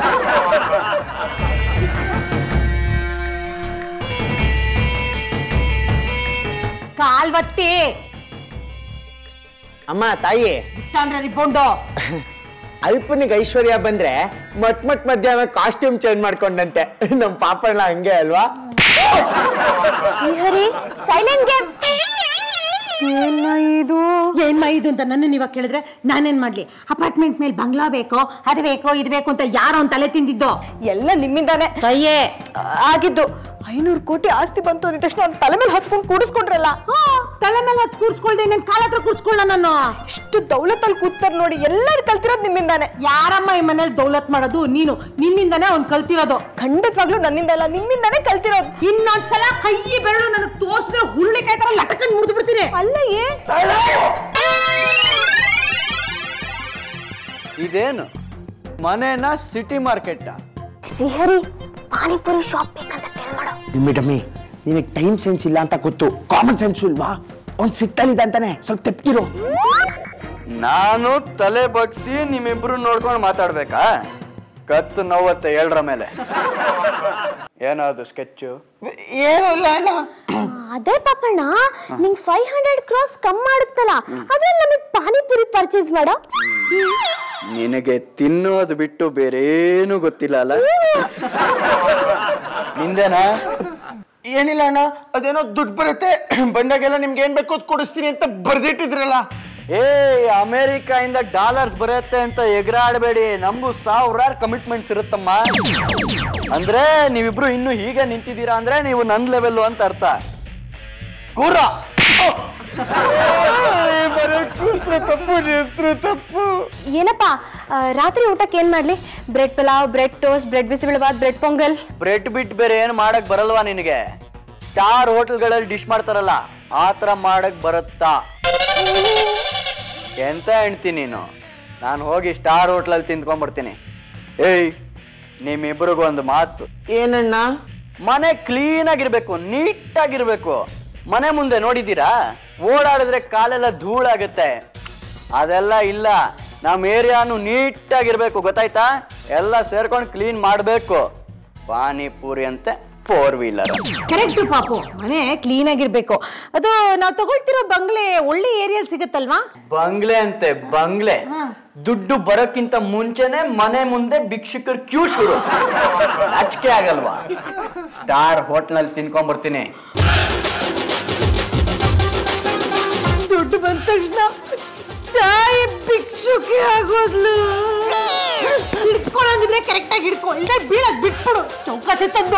ಕಾಲ್ವತ್ತಿ ಅಮ್ಮ ತಾಯಿ ತಂದ್ರೆ ರಿಬ್ಬೊಂಡು ಅಲ್ಪನಿಗೆ ಐಶ್ವರ್ಯ ಬಂದ್ರೆ ಮಟ್ ಮಟ್ ಮಧ್ಯಾಹ್ನ ಕಾಸ್ಟ್ಯೂಮ್ ಚೇಂಜ್ ಮಾಡ್ಕೊಂಡಂತೆ ನಮ್ ಪಾಪಣ್ಣ ಹಂಗೆ ಅಲ್ವಾ ಶ್ರೀಹರಿ ಸೈಲೆಂಟ್ ಗೇಮ್ ಇದು ಏನ್ ಇದು ಅಂತ ನನ್ನ ಇವಾಗ ಕೇಳಿದ್ರೆ ನಾನೇನ್ ಮಾಡ್ಲಿ ಅಪಾರ್ಟ್ಮೆಂಟ್ ಮೇಲೆ ಬಂಗ್ಲಾ ಬೇಕೋ ಅದು ಬೇಕೋ ಇದು ಬೇಕು ಅಂತ ಯಾರೋ ಒಂದ್ ತಲೆ ತಿಂದಿದ್ದು ಎಲ್ಲ ನಿಮ್ಮಿಂದಾನೆ ಕೈಯೇ ಆಗಿದ್ದು ಐನೂರು ಕೋಟಿ ಆಸ್ತಿ ಬಂತು ಅಂದ ತಕ್ಷಣ ಅವ್ನ್ ತಲೆ ಮೇಲೆ ಹಚ್ಕೊಂಡು ಕೂಡಿಸ್ಕೊಂಡ್ರಲ್ಲ ಹಾ, ತಲೆ ಮೇಲೆ ಹತ್ತು ಕೂರ್ಸ್ಕೊಳ್ದೆ ನನ್ ಕಾಲ ಹತ್ರ ಕೂರ್ಸ್ಕೊಳ್ಳ ನಾನು ಎಷ್ಟು ದೌಲತ್ತಲ್ಲಿ ಕೂತಾರ ನೋಡಿ ಎಲ್ಲರೂ ಕಲ್ತಿರೋದು ನಿಮ್ಮಿಂದಾನೆ ಯಾರಮ್ಮ ಈ ಮನೇಲಿ ದೌಲತ್ ಮಾಡೋದು ನೀನು ನಿನ್ನಿಂದಾನೇ ಅವ್ನ್ ಕಲ್ತಿರೋದು ಖಂಡಿತವಾಗ್ಲೂ ನನ್ನಿಂದ ಅಲ್ಲ ನಿಮ್ಮಿಂದಾನೇ ಕಲ್ತಿರೋದು ಇನ್ನೊಂದ್ಸಲ ಕೈ ಬೆರಳು ನನಗೆ ತೋರಿಸಿದ್ರೆ ಹುರುಳಿಕಾಯಿ ತರ ಲಟಕನ್ ಮುರಿದು ಬಿಡ್ತೀನಿ ಅಲ್ಲ ಏ ಇದೇನು ಮನೇನ city market Shrihari panipuri shop ಬೇಕಂತ ಟೆಲ್ ಮಾಡೋ ನಿಮ್ಮಿ ಡಮ್ಮಿ ನಿನಗೆ ಟೈಮ್ ಸೆನ್ಸ್ ಇಲ್ಲ ಅಂತ ಗೊತ್ತು ಕಾಮನ್ ಸೆನ್ಸ್ ಇಲ್ವಾ ಅವ್ನ್ ಸಿಟ್ಟಲ್ಲಿದ್ದ ಅಂತಾನೆ ಸ್ವಲ್ಪ ತೆಪ್ಕಿರು ನಾನು ತಲೆ ಬಗ್ಸಿ ನಿಮ್ಮಿಬ್ರು ನೋಡ್ಕೊಂಡು ಮಾತಾಡ್ಬೇಕಾ ಕತ್ತು ನೋವತ್ತೆ ಏಳ್ರ ಮೇಲೆ ಏನದು ಸ್ಕೆಚ್ಚು ಏನು ಇಲ್ಲ ಅಣ್ಣ ಅದೇ ಪಾಪಣ್ಣ ನಿಂಗ್ ಫೈವ್ ಹಂಡ್ರೆಡ್ ಕ್ರಾಸ್ ಕಮ್ ಮಾಡುತ್ತಲ್ಲ ಅದೇ ನಮಗ್ ಪಾನಿಪುರಿ ಪರ್ಚೇಸ್ ಮಾಡೋ ನಿನಗೆ ತಿನ್ನೋದು ಬಿಟ್ಟು ಬೇರೇನು ಗೊತ್ತಿಲ್ಲ ಅಲ್ಲ ನಿಂದೇನಾ ಏನಿಲ್ಲ ಅಣ್ಣ ಅದೇನೋ ದುಡ್ಡು ಬರುತ್ತೆ ಬಂದಾಗೆಲ್ಲ ನಿಮ್ಗೆ ಏನ್ ಬೇಕು ಅದ್ ಕೊಡಿಸ್ತೀನಿ ಅಂತ ಬರ್ದಿಟ್ಟಿದ್ರಲ್ಲ ಏ ಅಮೆರಿಕಾಯಿಂದ ಡಾಲರ್ಸ್ ಬರುತ್ತೆ ಅಂತ ಎಗರಾಡಬೇಡಿ ನಮಗೂ ಸಾವಿರಾರು ಕಮಿಟ್ಮೆಂಟ್ಸ್ ಇರುತ್ತಮ್ಮ ಅಂದ್ರೆ ನೀವಿಬ್ರು ಇನ್ನು ಹೀಗೆ ನಿಂತಿದ್ದೀರಾ ಅಂದ್ರೆ ನೀವು ನನ್ನ ಲೆವೆಲ್ಲು ಅಂತ ಅರ್ಥ ಕೂರ ತಪ್ಪು ತಪ್ಪು ಏನಪ್ಪ ಆ, ರಾತ್ರಿ ಊಟಕ್ಕೆ ಏನ್ ಮಾಡ್ಲಿ bread pulao bread toast bread bisibelebath bread pongal bread ಬಿಟ್ ಬೇರೆ ಏನು ಮಾಡಕ್ ಬರಲ್ವಾ ನಿನಗೆ ಸ್ಟಾರ್ ಹೋಟೆಲ್ಗಳಲ್ಲಿ ಡಿಶ್ ಮಾಡ್ತಾರಲ್ಲ ಆ ಥರ ಮಾಡಕ್ ಬರುತ್ತಾ ಎಂತ ಹೆಣ್ತಿ ನೀನು ನಾನು ಹೋಗಿ ಸ್ಟಾರ್ ಹೋಟ್ಲಲ್ಲಿ ತಿಂದ್ಕೊಂಡ್ಬರ್ತೀನಿ ಏಯ್ ನಿಮ್ಮಿಬ್ರಿಗೂ ಒಂದು ಮಾತು ಏನಣ್ಣ ಮನೆ ಕ್ಲೀನ್ ಆಗಿರ್ಬೇಕು ನೀಟ್ ಆಗಿರ್ಬೇಕು ಮನೆ ಮುಂದೆ ನೋಡಿದ್ದೀರಾ ಓಡಾಡಿದ್ರೆ ಕಾಲೆಲ್ಲ ಧೂಳಾಗುತ್ತೆ ಅದೆಲ್ಲ ಇಲ್ಲ ನಮ್ಮ ಏರಿಯಾನು ನೀಟಾಗಿರ್ಬೇಕು ಗೊತ್ತಾಯ್ತಾ ಎಲ್ಲ ಸೇರ್ಕೊಂಡು ಕ್ಲೀನ್ ಮಾಡಬೇಕು ಪಾನಿಪುರಿ ಅಂತೆ ಫೋರ್ ವೀಲರ್ ಕರೆಕ್ಟ್ ಪಾಪು ಮನೆ ಕ್ಲೀನ್ ಆಗಿರ್ಬೇಕು ಅದು ನಾವು ತಗೊಳ್ತಿರೋ ಬಂಗ್ಲೆ ಒಳ್ಳೆ ಏರಿಯಲ್ ಸಿಗತ್ತಲ್ವಾ ಬಂಗ್ಲೆ ಅಂತೆ ಬಂಗ್ಲೆ ದುಡ್ಡು ಬರೋಕ್ಕಿಂತ ಮುಂಚೆನೆ ಮನೆ ಮುಂದೆ ಭಿಕ್ಷುಕರ್ ಕ್ಯೂ ಶುರು ನಾಚಿಕೆ ಆಗಲ್ವಾ ಸ್ಟಾರ್ ಹೋಟ್ಲಲ್ಲಿ ತಿನ್ಕೊಂಡ್ಬರ್ತೀನಿ ದುಡ್ಡು ಬಂದ ತಕ್ಷಣ ತಾಯಿ ಭಿಕ್ಷುಕಿ ಆಗೋದ್ಲು ಹಿಡ್ಕೊಳಂಗಿದ್ರೆ ಕರೆಕ್ಟ್ ಆಗಿ ಹಿಡ್ಕೊ ಇಲ್ಲದೆ ಬೀಳಕ್ ಬಿಟ್ಬಿಡು ಚೌಕಾಸಿ ತಂದು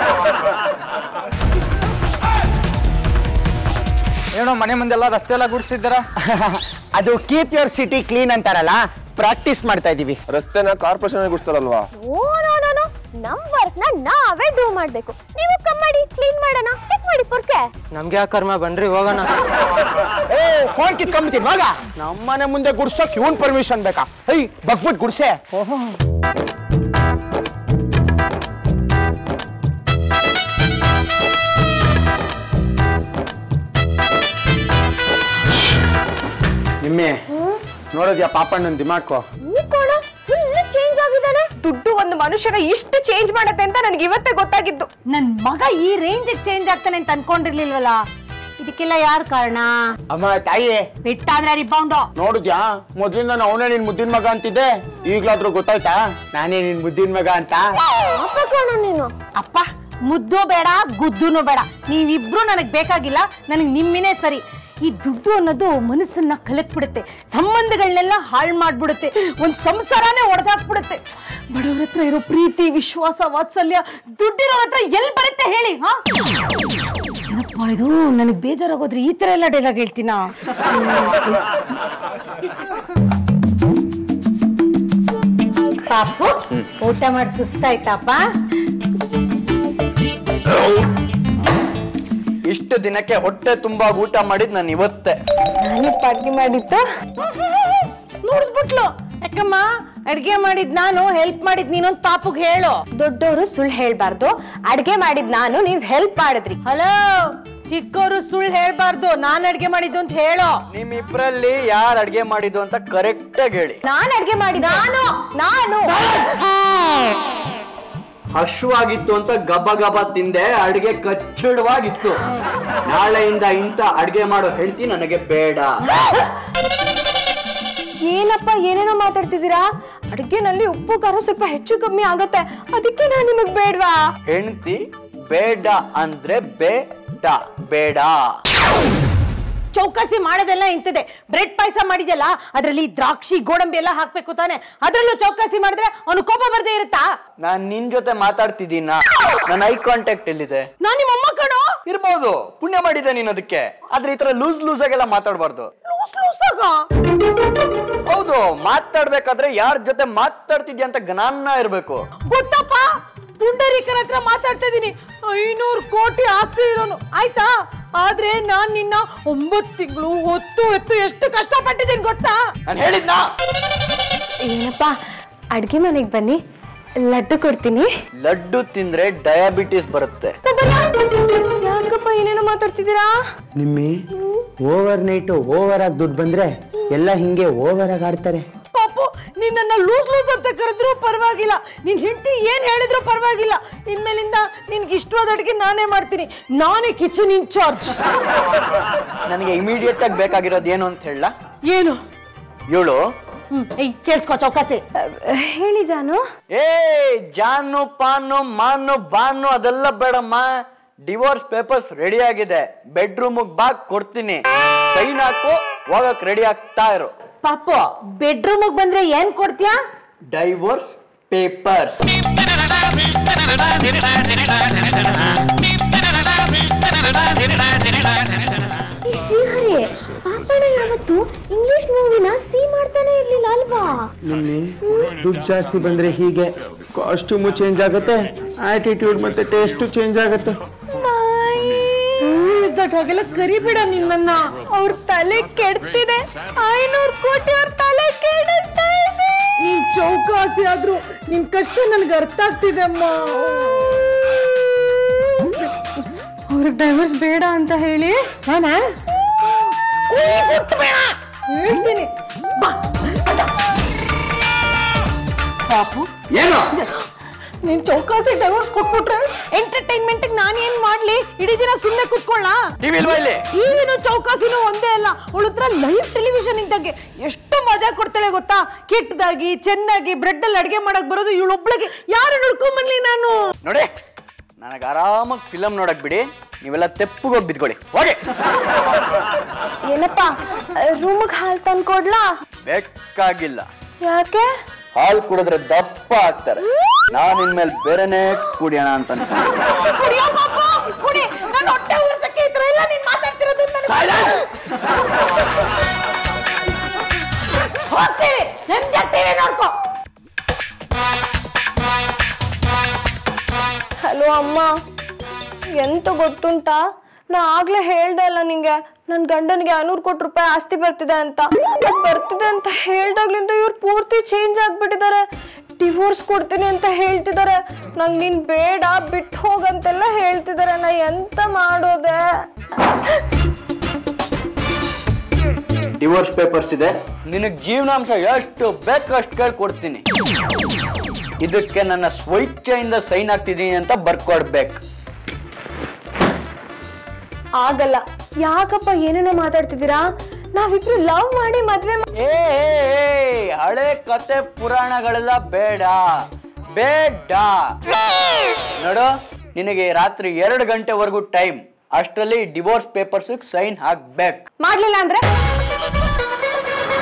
ಏನೋ ಮನೆ ಮುಂದೆಲ್ಲ ರಸ್ತೆ ಎಲ್ಲ ಗುಡಿಸ್ತಿದ್ದಾರಾ ಅದು ಕೀಪ್ ಯೋರ್ ಸಿಟಿ ಕ್ಲೀನ್ ಅಂತಾರಲ್ಲ ಪ್ರಾಕ್ಟೀಸ್ ಮಾಡ್ತಾ ಇದೀವಿ ರಸ್ತೆನ ಕಾರ್ಪೊರೇಷನ್ ಗುಡಿಸ್ತಾರಲ್ವಾ ಓ ನೋ ನೋ ನೋ ನಮ್ ವರ್ಕ್ ನ ನಾವೇ ಡೂ ಮಾಡ್ಬೇಕು ನೀವು ಕಮ್ ಮಾಡಿ ಕ್ಲೀನ್ ಮಾಡೋಣ ಚೆಕ್ ಮಾಡಿ ಪುರ್ಕೆ ನಮ್ಗೆ ಆ ಕರ್ಮ ಬನ್ರಿ ಹೋಗೋಣ ಏ ಫೋನ್ ಕಿತ್ಕೊಂಡ್ಬಿಡ್ತೀನಿ ಮಗ ನಮ್ಮನೆ ಮುಂದೆ ಗುಡ್ಸೋಕ್ ಇವನ್ ಪರ್ಮಿಷನ್ ಬೇಕಾ ಹೈ ಬಗ್ಬಿಟ್ ಗುಡ್ಸೆ ನಿಮ್ಮೆ ನೋಡಿದ್ಯಾ ಪಾಪಣ್ಣನ ದಿಮಾಕು ಈ ಕೋಣ ಫುಲ್ ಚೇಂಜ್ ಆಗಿದ್ದಾನೆ ದುಡ್ಡು ಒಂದು ಮನುಷ್ಯನ ಇಷ್ಟು ಚೇಂಜ್ ಮಾಡತ್ತೆ ಅಂತ ನನಗೆ ಇವತ್ತೇ ಗೊತ್ತಾಗಿದ್ದು ನನ್ ಮಗ ಈ ರೇಂಜ್ ಚೇಂಜ್ ಆಗ್ತಾನೆ ಅಂತ ಅನ್ಕೊಂಡಿರ್ಲಿಲ್ವಲ್ಲ ಇದಕ್ಕೆಲ್ಲ ಯಾರ್ ಕಾರಣ ಅಮ್ಮ ತಾಯಿ ಬಿಟ್ಟಾದ್ರೆ ರಿಬೌಂಡು ನೋಡಿದ್ಯಾ ಮೊದ್ಲಿಂದ ಅವನೇ ನಿನ್ ಮುದ್ದಿನ ಮಗ ಅಂತಿದ್ದೆ ಈಗ್ಲಾದ್ರೂ ಗೊತ್ತಾಯ್ತಾ ನಾನೇ ನಿನ್ ಮುದ್ದಿನ ಮಗ ಅಂತ ಅಪ್ಪ ಕೋಣ ನೀನು ಅಪ್ಪ ಮುದ್ದು ಬೇಡ ಗುದ್ದುನು ಬೇಡ ನೀವಿಬ್ರು ನನಗ್ ಬೇಕಾಗಿಲ್ಲ ನನಗ್ ನಿಮ್ಮಿನೇ ಸರಿ ಈ ದುಡ್ಡು ಅನ್ನೋದು ಮನಸ್ಸನ್ನ ಕಲಕ್ಬಿಡುತ್ತೆ ಸಂಬಂಧಗಳನ್ನೆಲ್ಲ ಹಾಳು ಮಾಡ್ಬಿಡುತ್ತೆ ಒಂದ್ ಸಂಸಾರನೇ ಒಡೆದಾಕ್ಬಿಡುತ್ತೆ ಬಡವ್ರ ಹತ್ರ ಇರೋ ಪ್ರೀತಿ ವಿಶ್ವಾಸ ವಾತ್ಸಲ್ಯ ದುಡ್ಡಿರೋರ ಹತ್ರ ಎಲ್ಲಿ ಬರುತ್ತೆ ಹೇಳಿ ಹಾ ಏನಪ್ಪ ಇದು ನನಗೆ ಬೇಜಾರಾಗೋದ್ರೆ ಈ ತರ ಎಲ್ಲ ಡೈಲಾಗ್ ಹೇಳ್ತೀನಾ ಪಾಪು ಊಟ ಮಾಡಿ ಸುಸ್ತಾಯ್ತಪ್ಪ ಇಷ್ಟು ದಿನಕ್ಕೆ ಹೊಟ್ಟೆ ತುಂಬಾ ಊಟ ಮಾಡಿದ್ ನಾನು ಇವತ್ತೇ ನಾನು ಪಾರ್ಟಿ ಮಾಡಿತ್ತು ನೋಡಿದ್ಬಿಟ್ಲು ಯಾಕಮ್ಮ ಅಡ್ಗೆ ಮಾಡಿದ್ ನಾನು ಹೆಲ್ಪ್ ಮಾಡಿದ್ ನೀನು ಅಂತ ಪಾಪುಗ್ ಹೇಳು ದೊಡ್ಡವರು ಸುಳ್ಳು ಹೇಳ್ಬಾರ್ದು ಅಡ್ಗೆ ಮಾಡಿದ್ ನಾನು ನೀವ್ ಹೆಲ್ಪ್ ಮಾಡಿದ್ರಿ ಹಲೋ ಚಿಕ್ಕವರು ಸುಳ್ಳು ಹೇಳ್ಬಾರ್ದು ನಾನ್ ಅಡ್ಗೆ ಮಾಡಿದ್ದು ಅಂತ ಹೇಳೋ ನಿಮ್ಮಿಬ್ರಲ್ಲಿ ಯಾರು ಅಡ್ಗೆ ಮಾಡಿದ್ದು ಅಂತ ಕರೆಕ್ಟ್ ಆಗಿ ಹೇಳಿ ನಾನ್ ಅಡ್ಗೆ ಮಾಡಿದ್ ನಾನು ನಾನು ಹಶುವಾಗಿತ್ತು ಅಂತ ಗಬ ಗಬ ತಿಂದೆ ಅಡ್ಗೆ ಕಚ್ಚಡವಾಗಿತ್ತು ನಾಳೆಯಿಂದ ಇಂಥ ಅಡ್ಗೆ ಮಾಡೋ ಹೆಂಡತಿ ನನಗೆ ಬೇಡ ಏನಪ್ಪ ಏನೇನೋ ಮಾತಾಡ್ತಿದ್ದೀರಾ ಅಡ್ಗೆನಲ್ಲಿ ಉಪ್ಪು ಖಾರ ಸ್ವಲ್ಪ ಹೆಚ್ಚು ಕಮ್ಮಿ ಆಗತ್ತೆ ಅದಕ್ಕೆ ನಾನು ನಿಮಗ್ ಬೇಡ್ವಾ ಹೆಂಡತಿ ಬೇಡ ಅಂದ್ರೆ ಬೇಡ ಬೇಡ ಚೌಕಾಸಿ ಮಾಡೋದೆಲ್ಲ ಇಂತದೆ ಬ್ರೆಡ್ ಪಾಯಸ ಮಾಡಿದ್ಯಲ್ಲ ಅದ್ರಲ್ಲಿ ದ್ರಾಕ್ಷಿ ಗೋಡಂಬಿ ಎಲ್ಲ ಹಾಕ್ಬೇಕು ತಾನೆ ಅದ್ರಲ್ಲೂ ಚೌಕಾಸಿ ಮಾಡಿದ್ರೆ ಅವನು ಕೋಪ ಬರ್ದೇ ಇರುತ್ತಾ ನಾನ್ ನಿನ್ ಜೊತೆ ಮಾತಾಡ್ತಿದ್ದೀನ ನನ್ನ ಐ ಕಾಂಟ್ಯಾಕ್ಟ್ ಎಲ್ಲಿದೆ ನಾನ್ ನಿಮ್ಮ ಅಮ್ಮ ಕಣೋ ಇರ್ಬೋದು ಪುಣ್ಯ ಮಾಡಿದ್ದೆ ನೀನ್ ಅದಕ್ಕೆ ಆದ್ರೆ ಈ ತರ ಲೂಸ್ ಲೂಸ್ ಆಗೆಲ್ಲ ಮಾತಾಡ್ಬಾರ್ದು ಲೂಸ್ ಲೂಸ್ ಆಗ ಹೌದು ಮಾತಾಡ್ಬೇಕಾದ್ರೆ ಯಾರ ಜೊತೆ ಮಾತಾಡ್ತಿದ್ಯಾ ಅಂತ ಜ್ಞಾನ ಇರ್ಬೇಕು ಗೊತ್ತಪ್ಪ ಪುಂಡರೀಕನ ಹತ್ರ ಮಾತಾಡ್ತಾ ಇದೀನಿ ಐನೂರು ಕೋಟಿ ಆಸ್ತಿ ಇರೋನು ಆಯ್ತಾ ಆದ್ರೆ ನಾನ್ ನಿನ್ನ ಒಂಬತ್ತು ತಿಂಗಳು ಹೊತ್ತು ಎತ್ತು ಎಷ್ಟು ಕಷ್ಟಪಟ್ಟಿದ್ದೀನಿ ಗೊತ್ತಾ ನಾನು ಹೇಳಿದ್ನಾ ಏನಪ್ಪ ಅಡ್ಗೆ ಮನೆಗ್ ಬನ್ನಿ ಲಡ್ಡು ಕೊಡ್ತೀನಿ ಲಡ್ಡು ತಿಂದ್ರೆ ಡಯಾಬಿಟಿಸ್ ಬರುತ್ತೆ ಯಾಕಪ್ಪ ಏನೇನೋ ಮಾತಾಡ್ತಿದ್ದೀರಾ ನಿಮ್ಮಿ ಓವರ್ ನೈಟು ಓವರ್ ಆಗಿ ದುಡ್ಡು ಬಂದ್ರೆ ಎಲ್ಲ ಹಿಂಗೆ ಓವರ್ ಆಗಿ ಆಡ್ತಾರೆ ಪಾಪು ನಿನ್ನನ್ನ ಲೂಸ್ ಲೂಸ್ ಅಂತ ಕರೆದ್ರೂ ಪರವಾಗಿಲ್ಲ ನಿನ್ ಹೆಂಡತಿ ಏನ್ ಹೇಳಿದ್ರು ಪರವಾಗಿಲ್ಲ ಇನ್ಮೇಲಿಂದ ನಿನ್ಗೆ ಇಷ್ಟವಾದ ಅಡುಗೆ ನಾನೇ ಮಾಡ್ತೀನಿ ನಾನೇ ಕಿಚನ್ ಇನ್ಚಾರ್ಜ್ ನನಗೆ ಇಮಿಡಿಯೇಟ್ ಆಗಿ ಬೇಕಾಗಿರೋದು ಏನು ಅಂತ ಹೇಳ ಏನು ಇವಳು ಹ್ಮ್ ಏಯ್ ಕೇಳಿಸ್ಕೋ ಚೌಕಾಸಿ ಹೇಳಿ ಜಾನು ಏ ಜಾನು ಪಾನು ಮಾನು ಬಾನು ಅದೆಲ್ಲ ಬೇಡಮ್ಮ ಡಿವೋರ್ಸ್ ಪೇಪರ್ಸ್ ರೆಡಿ ಆಗಿದೆ ಬೆಡ್ರೂಮ್ ಬಾ ಕೊಡ್ತೀನಿ ಸೈನ್ ಹಾಕು ಹೋಗಕ್ ರೆಡಿ ಆಗ್ತಾ ಇರು ಪಾಪು ಬೆಡ್ರೂಮಿಗೆ ಬಂದ್ರೆ ಏನ್ ಕೊಡ್ತೀಯಾ ಡೈವೋರ್ಸ್ ಪೇಪರ್ಸ್ ಈ ಶ್ರೀಹರಿ ಪಾಪಣ್ಣ ಯಾವತ್ತು ಇಂಗ್ಲಿಷ್ ಮೂವಿನ ಸಿ ಮಾಡ್ತಾನೆ ಇರ್ಲಿಲ್ಲ ಅಲ್ವಾ ನಿನ್ನೆ ದುಡ್ಡು ಜಾಸ್ತಿ ಬಂದ್ರೆ ಹೀಗೆ ಕಾಸ್ಟ್ಯೂಮು ಚೇಂಜ್ ಆಗುತ್ತೆ ಆಟಿಟ್ಯೂಡ್ ಮತ್ತೆ ಟೇಸ್ಟು ಚೇಂಜ್ ಆಗುತ್ತೆ ಹಾಗೆಲ್ಲ ಕರಿಬೇಡ ನಿನ್ನನ್ನ ಅವ್ರ ತಲೆ ಕೆಡ್ತಿದೆ ಐನೂರು ಕೋಟಿ ಅವ್ರ ತಲೆ ಕೆಡುತ್ತಾ ಇದೆ ನೀನ್ ಚೌಕಾಸಿ ಆದ್ರೂ ನಿನ್ ಕಷ್ಟ ನನ್ಗೆ ಅರ್ಥ ಆಗ್ತಿದೆ ಅಮ್ಮ ಅವ್ರಿಗೆ ಡೈವರ್ಸ್ ಬೇಡ ಅಂತ ಹೇಳಿ ನಾನಾ ಹೇಳ್ತೀನಿ ಬಾ ಪಾಪು ಏನು ನೀನ್ ಚೌಕಾಸಿ ಡೈವರ್ಸ್ ಕೊಟ್ಬಿಟ್ರೆ ಎಂಟರ್ಟೈನ್ಮೆಂಟ್ ನಾನು ಏನ್ ಮಾಡ್ಲಿ ಇಡೀ ದಿನ ಸುಮ್ಮನೆ ಕುತ್ಕೊಳ್ಳ ಟಿವಿ ಇಲ್ವಾ ಇಲ್ಲಿ ಟಿವಿನೂ ಚೌಕಾಸಿನೂ ಒಂದೇ ಅಲ್ಲ ಅವಳ ಹತ್ರ ಲೈವ್ ಟೆಲಿವಿಷನ್ ಇದ್ದಂಗೆ ಎಷ್ಟು ಮಜಾ ಕೊಡ್ತಾಳೆ ಗೊತ್ತಾ ಕೆಟ್ಟದಾಗಿ ಚೆನ್ನಾಗಿ ಬ್ರೆಡ್ ಅಲ್ಲಿ ಅಡಿಗೆ ಮಾಡಕ್ ಬರೋದು ಇವಳೊಬ್ಳಿಗೆ ಯಾರು ನೋಡ್ಕೊಂಬನ್ಲಿ ನಾನು ನೋಡಿ ನನಗೆ ಆರಾಮಾಗಿ ಫಿಲಮ್ ನೋಡಕ್ ಬಿಡಿ ನೀವೆಲ್ಲ ತೆಪ್ಪಗೋಗಿ ಬಿದ್ಕೊಳ್ಳಿ ಹೋಗಿ ಏನಪ್ಪ ರೂಮ್ಗೆ ಹಾಲು ತಂದ್ಕೊಡ್ಲಾ ಬೇಕಾಗಿಲ್ಲ ಯಾಕೆ ಹಾಲು ಕುಡಿದ್ರೆ ದಪ್ಪ ಆಗ್ತಾರೆ ನಾನು ಇನ್ಮೇಲೆ ಬೇರೆನೇ ಕುಡಿಯೋಣ ಅಂತ ಅನ್ಕೊಂಡೆ. ಕುಡಿಯೋ ಪಾಪು ಕುಡಿ ನಾನು ಹೊಟ್ಟೆ ಉರ್ಸಕ್ಕೆ ಈ ತರ ಎಲ್ಲ ನೀನ್ ಮಾತಾಡ್ತಿರೋದು ನನಗೆ ಹೋಗ್ತೀವಿ ನೆಮ್ಮದಿ ಟಿವಿ ನೋಡ್ಕೋ ಹಲೋ ಅಮ್ಮ ಎಂತ ಗೊತ್ತುಂಟಾ ನಾ ಆಗ್ಲೇ ಹೇಳ್ದೆ ಅಲ್ಲ ನಿಂಗೆ ನನ್ ಗಂಡನಿಗೆ ಐನೂರು ಕೋಟಿ ರೂಪಾಯಿ ಆಸ್ತಿ ಬರ್ತಿದೆ ಅಂತ ಅದ್ ಬರ್ತಿದೆ ಅಂತ ಹೇಳ್ದಾಗ್ಲಿಂದ ಇವ್ರು ಪೂರ್ತಿ ಚೇಂಜ್ ಆಗ್ಬಿಟ್ಟಿದ್ದಾರೆ ಡಿವೋರ್ಸ್ ಕೊಡ್ತೀನಿ ಅಂತ ಹೇಳ್ತಿದ್ದಾರೆ ನಂಗೆ ನೀನ್ ಬೇಡ ಬಿಟ್ಟು ಹೋಗಂತೆಲ್ಲ ಹೇಳ್ತಿದ್ದಾರೆ ನಾ ಎಂತ ಮಾಡೋದೆ ಡಿವೋರ್ಸ್ ಪೇಪರ್ಸ್ ಇದೆ ನಿನಗೆ ಜೀವನಾಂಶ ಎಷ್ಟು ಬೇಕು ಅಷ್ಟು ಕೇಳಿ ಕೊಡ್ತೀನಿ ಇದಕ್ಕೆ ನನ್ನ ಸ್ವಇಚ್ಛೆಯಿಂದ ಸೈನ್ ಆಗ್ತಿದ್ದೀನಿ ಅಂತ ಬರ್ಕೊಡ್ಬೇಕು ಆಗಲ್ಲ ಯಾಕಪ್ಪ ಏನೇನೋ ಮಾತಾಡ್ತಿದ್ದೀರಾ ನಾವಿಬ್ರು ಲವ್ ಮಾಡಿ ಮದ್ವೆ ಮಾ- ಏ ಏ, ಏ, ಹಳೆ ಕತೆ ಪುರಾಣಗಳೆಲ್ಲ ಬೇಡ ಬೇಡ ನೋಡು ನಿನಗೆ ರಾತ್ರಿ ಎರಡು ಗಂಟೆವರೆಗೂ ಟೈಮ್ ಅಷ್ಟರಲ್ಲಿ ಡಿವೋರ್ಸ್ ಪೇಪರ್ಸ್ ಸೈನ್ ಹಾಕ್ಬೇಕು ಮಾಡ್ಲಿಲ್ಲ ಅಂದ್ರೆ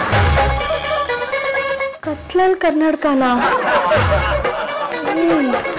ಕತ್ಲಲ್ ಕರ್ನಾಟಕನ ಹ್ಮ್.